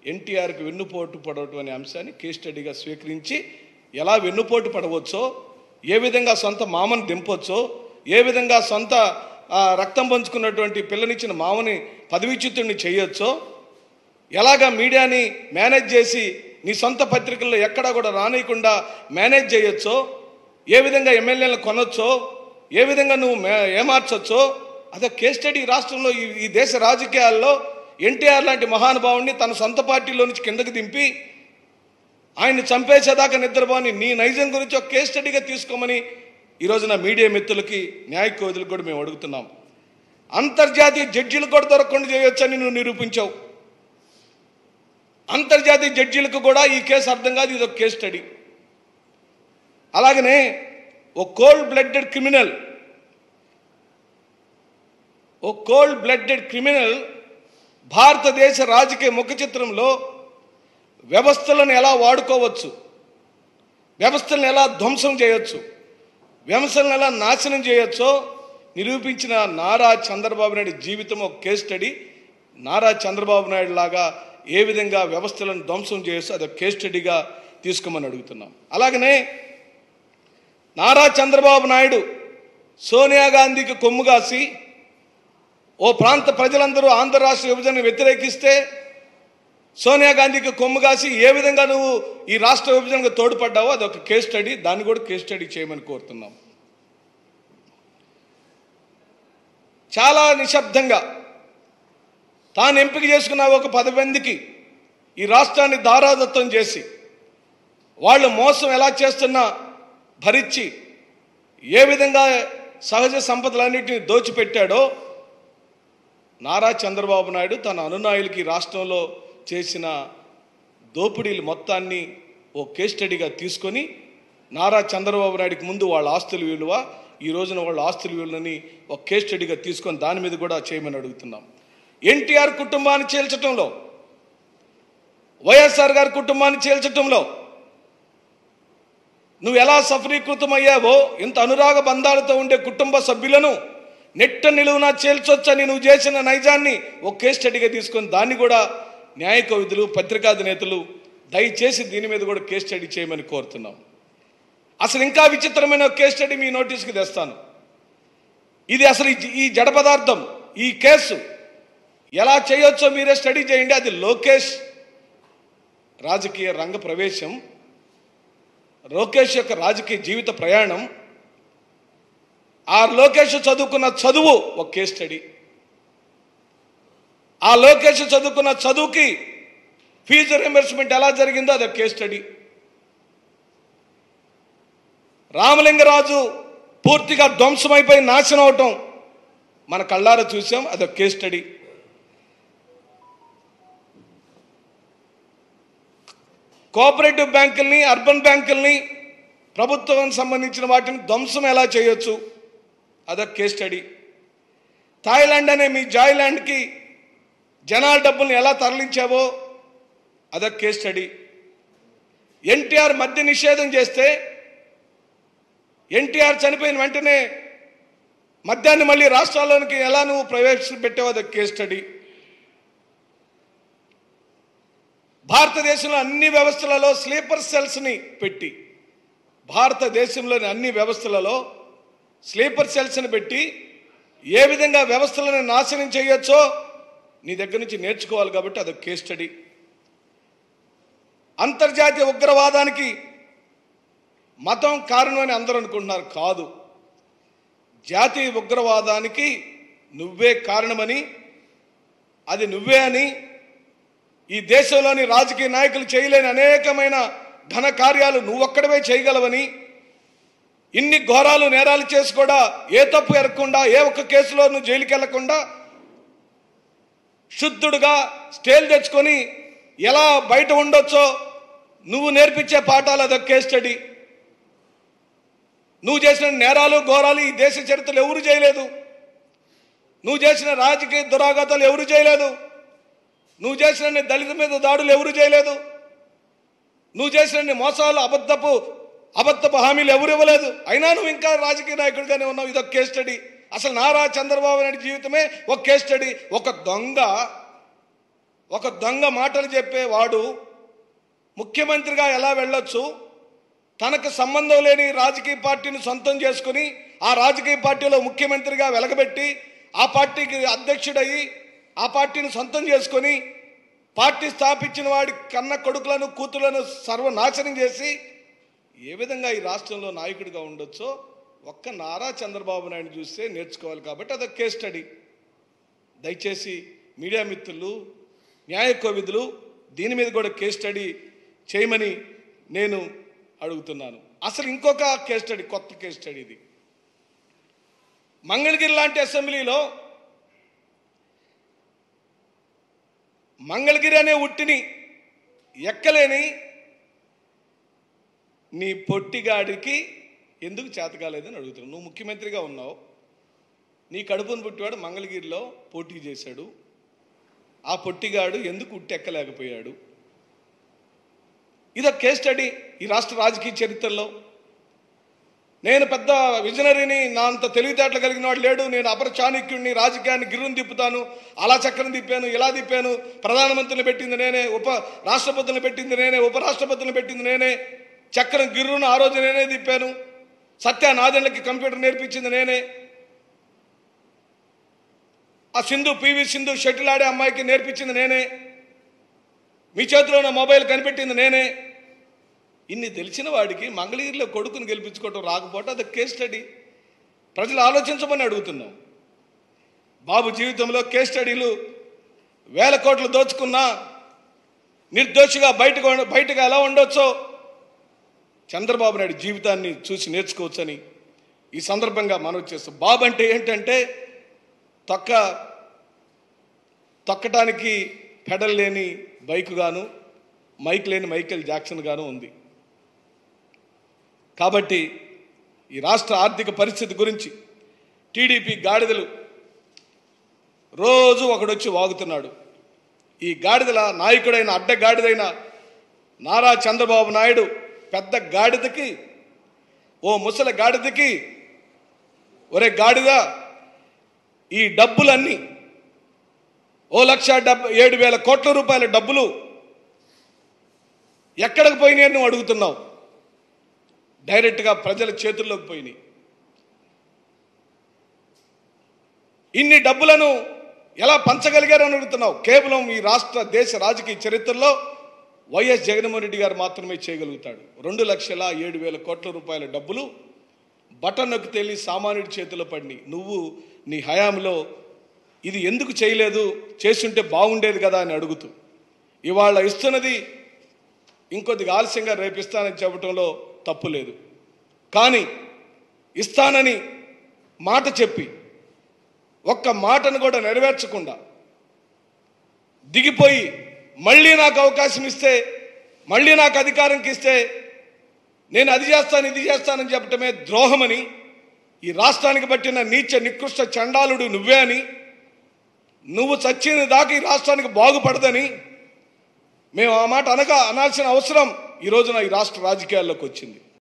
ఎన్టీఆర్కి వెన్నుపోటు పడవటం అనే అంశాన్ని కేస్ స్టడీగా స్వీకరించి ఎలా వెన్నుపోటు పడవచ్చో ఏ విధంగా సొంత మామను దింపొచ్చో ఏ విధంగా సొంత ఆ, రక్తం పంచుకున్నటువంటి పిల్లనిచ్చిన మామని పదవిచ్యుతుడిని చేయొచ్చో ఎలాగా మీడియాని మేనేజ్ చేసి నీ సొంత పత్రికల్లో ఎక్కడా కూడా రానియకుండా మేనేజ్ చేయొచ్చో ఏ విధంగా ఎమ్మెల్యేలను కొనొచ్చో ఏ విధంగా నువ్వు మే- ఏమార్చొచ్చో అదే కేస్ స్టడీ ఈ రాష్ట్రంలో ఈ ఈ దేశ రాజకీయాల్లో ఎన్టీఆర్ లాంటి మహానుభావుడిని తన సొంత పార్టీలో నుంచి కిందకి దింపి ఆయన్ని చంపేసేదాకా నిద్రపోని నీ నైజం గురించి ఒక కేస్ స్టడీగా తీసుకోమని ఈరోజు నా మీడియా మిత్రులకి న్యాయ కోవిదులకు కూడా మేము అడుగుతున్నాం అంతర్జాతీయ జడ్జీలు కూడా దొరకకుండా చేయొచ్చని నువ్వు నిరూపించావు అంతర్జాతీయ జడ్జీలకు కూడా ఈ కేసు అర్థం కాదు ఇది ఒక కేస్ స్టడీ అలాగనే ఓ కోల్డ్ బ్లడెడ్ క్రిమినల్ ఓ కోల్డ్ బ్లడెడ్ క్రిమినల్ భారతదేశ రాజకీయ ముఖ చిత్రంలో వ్యవస్థలను ఎలా వాడుకోవచ్చు వ్యవస్థలను ఎలా ధ్వంసం చేయొచ్చు వ్యవస్థలను ఎలా నాశనం చేయొచ్చో నిరూపించిన నారా చంద్రబాబు నాయుడు జీవితం ఒక కేస్ స్టడీ నారా చంద్రబాబు నాయుడు లాగా ఏ విధంగా వ్యవస్థలను ధ్వంసం చేయొచ్చు అది ఒక కేస్ స్టడీగా తీసుకోమని అడుగుతున్నాం అలాగనే నారా చంద్రబాబు నాయుడు సోనియా గాంధీకి కొమ్ము కాసి ఓ ప్రాంత ప్రజలందరూ ఆంధ్ర రాష్ట్ర విభజనను వ్యతిరేకిస్తే సోనియా గాంధీకి కొమ్ము కాసి ఏ విధంగా నువ్వు ఈ రాష్ట్ర విభజనకు తోడ్పడ్డావో అదొక కేస్ స్టడీ దాన్ని కూడా కేస్ స్టడీ చేయమని కోరుతున్నాం చాలా నిశ్శబ్దంగా తాను ఎంపిక చేసుకున్న ఒక పది మందికి ఈ రాష్ట్రాన్ని దారాదత్తం చేసి వాళ్ళు మోసం ఎలా చేస్తున్నా భరించి ఏ విధంగా సహజ సంపదలన్నింటినీ దోచిపెట్టాడో నారా చంద్రబాబు నాయుడు తన అనునాయులకి ఈ రాష్ట్రంలో చేసిన దోపిడీలు మొత్తాన్ని ఓ కేస్ స్టడీగా తీసుకొని నారా చంద్రబాబు నాయుడికి ముందు వాళ్ళ ఆస్తుల విలువ ఈ రోజున వాళ్ళ ఆస్తుల విలువని ఒక కేస్ స్టడీగా తీసుకొని దాని మీద కూడా చేయమని అడుగుతున్నాం ఎన్టీఆర్ కుటుంబాన్ని చేల్చటంలో వైఎస్ఆర్ గారి కుటుంబాన్ని చేల్చటంలో నువ్వు ఎలా సఫలీకృతమయ్యావో ఇంత అనురాగ బంధాలతో ఉండే కుటుంబ సభ్యులను నెట్ట నిలువునా చేల్చొచ్చని నువ్వు చేసిన నైజాన్ని ఒక కేస్ స్టడీగా తీసుకొని దాన్ని కూడా న్యాయ కవితులు పత్రికాధినేతలు దయచేసి దీని మీద కూడా కేస్ స్టడీ చేయమని కోరుతున్నాం అసలు ఇంకా విచిత్రమైన ఒక కేస్ స్టడీ మీ నోటీస్కి తెస్తాను ఇది అసలు ఈ- ఈ జడ పదార్థం ఈ కేసు ఎలా చేయొచ్చో మీరే స్టడీ చేయండి అది లోకేష్ రాజకీయ రంగ ప్రవేశం లోకేష్ యొక్క రాజకీయ జీవిత ప్రయాణం ఆ లోకేష్ చదువుకున్న చదువు ఒక కేస్ స్టడీ ఆ లోకేష్ చదువుకున్న చదువుకి ఫీజు రింబర్స్మెంట్ ఎలా జరిగిందో అది కేస్ స్టడీ రామలింగరాజు పూర్తిగా ధ్వంసమైపోయి నాశనం అవటం మన కళ్ళారా చూసాం అదొక కేస్ స్టడీ కోఆపరేటివ్ బ్యాంకుల్ని అర్బన్ బ్యాంకుల్ని ప్రభుత్వానికి సంబంధించిన వాటిని ధ్వంసం ఎలా చేయొచ్చు అదొక కేస్ స్టడీ థాయిలాండ్ అనే మీ జాయిలాండ్కి జనాల డబ్బుల్ని ఎలా తరలించావో అదొక కేస్ స్టడీ ఎన్టీఆర్ మద్య నిషేధం చేస్తే ఎన్టీఆర్ చనిపోయిన వెంటనే మద్యాన్ని మళ్ళీ రాష్ట్రాల్లోనికి ఎలా నువ్వు ప్రవేశపెట్టావో అదొక కేస్ స్టడీ భారతదేశంలో అన్ని వ్యవస్థలలో స్లీపర్ సెల్స్ని పెట్టి భారతదేశంలోని అన్ని వ్యవస్థలలో స్లీపర్ సెల్స్ని పెట్టి ఏ విధంగా వ్యవస్థలను నాశనం చేయొచ్చో నీ దగ్గర నుంచి నేర్చుకోవాలి కాబట్టి అదొక కేస్ స్టడీ అంతర్జాతీయ ఉగ్రవాదానికి మతం కారణం అని అందరూ అనుకుంటున్నారు కాదు జాతీయ ఉగ్రవాదానికి నువ్వే కారణమని అది నువ్వే అని ఈ దేశంలోని రాజకీయ నాయకులు చేయలేని అనేకమైన ఘన కార్యాలు నువ్వొక్కడవే చేయగలవని ఇన్ని ఘోరాలు నేరాలు చేసి కూడా ఏ తప్పు ఎరగకుండా ఏ ఒక్క కేసులో నువ్వు జైలుకి వెళ్లకుండా శుద్ధుడుగా స్టేల్ తెచ్చుకొని ఎలా బయట ఉండొచ్చో నువ్వు నేర్పించే పాఠాలు అదొక కేస్ స్టడీ నువ్వు చేసిన నేరాలు ఘోరాలు ఈ దేశ చరిత్రలు ఎవరు చేయలేదు నువ్వు చేసిన రాజకీయ దురాఘాతాలు ఎవరు చేయలేదు నువ్వు చేసిన దళిత మీద దాడులు ఎవరు చేయలేదు నువ్వు చేసిన మోసాలు అబద్ధపు అబద్ధపు హామీలు ఎవరు ఇవ్వలేదు అయినా నువ్వు ఇంకా రాజకీయ నాయకుడిగానే ఉన్నావు ఇదొక కేస్ స్టడీ అసలు నారా చంద్రబాబు నాయుడు జీవితమే ఒక కేస్ స్టడీ ఒక దొంగ ఒక దొంగ మాటలు చెప్పే వాడు ముఖ్యమంత్రిగా ఎలా వెళ్ళొచ్చు తనకు సంబంధం లేని రాజకీయ పార్టీని సొంతం చేసుకుని ఆ రాజకీయ పార్టీలో ముఖ్యమంత్రిగా వెలగబెట్టి ఆ పార్టీకి అధ్యక్షుడయ్యి ఆ పార్టీని సొంతం చేసుకొని పార్టీ స్థాపించిన వాడి కన్న కొడుకులను కూతులను సర్వనాశనం చేసి ఏ విధంగా ఈ రాష్ట్రంలో నాయకుడిగా ఉండొచ్చో ఒక్క నారా చంద్రబాబు నాయుడు చూస్తే నేర్చుకోవాలి కాబట్టి అదొక కేస్ స్టడీ దయచేసి మీడియా మిత్రులు న్యాయ కోవిదులు దీని మీద కూడా కేస్ స్టడీ చేయమని నేను అడుగుతున్నాను అసలు ఇంకొక కేస్ స్టడీ కొత్త కేస్ స్టడీ ఇది మంగళగిరి లాంటి అసెంబ్లీలో మంగళగిరి అనే ఉట్టిని ఎక్కలేని నీ పొట్టిగాడికి ఎందుకు చేతకాలేదని అడుగుతున్నావు నువ్వు ముఖ్యమంత్రిగా ఉన్నావు నీ కడుపును పుట్టివాడు మంగళగిరిలో పోటీ చేశాడు ఆ పొట్టిగాడు ఎందుకు ఉట్టెక్కలేకపోయాడు ఇది ఒక కేస్ స్టడీ ఈ రాష్ట్ర రాజకీయ చరిత్రలో నేను పెద్ద విజనరీని నా అంత తెలివితేటలు కలిగిన వాడు లేడు నేను అపర చాణక్యుడిని రాజకీయాన్ని గిర్రును తిప్పుతాను అలా చక్రం తిప్పాను ఇలా తిప్పాను ప్రధానమంత్రిని పెట్టింది నేనే ఉప రాష్ట్రపతులను పెట్టింది నేనే ఉపరాష్ట్రపతులను పెట్టింది నేనే చక్రం గిర్రును ఆ రోజు నేనే తిప్పాను సత్య నాదెండ్లకి కంప్యూటర్ నేర్పించింది నేనే ఆ సింధు పివి సింధు షటిల్ ఆడే అమ్మాయికి నేర్పించింది నేనే మీ చేతిలో ఉన్న మొబైల్ కనిపెట్టింది నేనే ఇన్ని తెలిసిన వాడికి మంగళగిరిలో కొడుకుని గెలిపించుకోవటం రాకపోవటం అది కేస్ స్టడీ ప్రజలు ఆలోచించమని అడుగుతున్నాం బాబు జీవితంలో కేస్ స్టడీలు వేల కోట్లు దోచుకున్నా నిర్దోషిగా బయటకు ఉండ- బయటకు ఎలా ఉండొచ్చో చంద్రబాబు నాయుడు జీవితాన్ని చూసి నేర్చుకోవచ్చని ఈ సందర్భంగా మనవి చేస్తాం బాబు అంటే ఏంటంటే తొక్క తొక్కటానికి పెడల్ లేని బైక్ గాను మైక్ లేని మైకేల్ జాక్సన్ గాను ఉంది కాబట్టి ఈ రాష్ట్ర ఆర్థిక పరిస్థితి గురించి టీడీపీ గాడిదలు రోజు ఒకడొచ్చి వాగుతున్నాడు ఈ గాడిదల నాయకుడైన అడ్డ గాడిదైన నారా చంద్రబాబు నాయుడు పెద్ద గాడిదకి ఓ ముసలి గాడిదకి ఒరే గాడిద ఈ డబ్బులన్నీ ఓ లక్ష డెబ్బ ఏడు వేల కోట్ల రూపాయల డబ్బులు ఎక్కడికి పోయినాయి అని నువ్వు అడుగుతున్నావు డైరెక్ట్గా ప్రజల చేతుల్లోకి పోయినాయి ఇన్ని డబ్బులను ఎలా పంచగలిగారని అడుగుతున్నావు కేవలం ఈ రాష్ట్ర దేశ రాజకీయ చరిత్రలో వైఎస్ జగన్మోహన్ రెడ్డి గారు మాత్రమే చేయగలుగుతాడు రెండు లక్షల ఏడు వేల కోట్ల రూపాయల డబ్బులు బటన్ నొక్కి తేలి సామాన్యుడి చేతిలో పడినాయి నువ్వు నీ హయాంలో ఇది ఎందుకు చేయలేదు చేస్తుంటే బాగుండేది కదా అని అడుగుతూ ఇవాళ ఇస్తున్నది ఇంకొద్దిగా ఆలస్యంగా రేపిస్తానని చెప్పడంలో తప్పు లేదు కానీ ఇస్తానని మాట చెప్పి ఒక్క మాటను కూడా నెరవేర్చకుండా దిగిపోయి మళ్ళీ నాకు అవకాశం ఇస్తే మళ్ళీ నాకు అధికారంకి ఇస్తే నేను అది చేస్తాను ఇది చేస్తానని చెప్పటమే ద్రోహమని ఈ రాష్ట్రానికి పట్టిన నీచ నికృష్ట చండాలుడు నువ్వే అని నువ్వు చచ్చిన దాకా ఈ రాష్ట్రానికి బాగుపడదని మేము ఆ మాట అనగా అనాల్సిన అవసరం ఈ రోజున ఈ రాష్ట్ర రాజకీయాల్లోకి వచ్చింది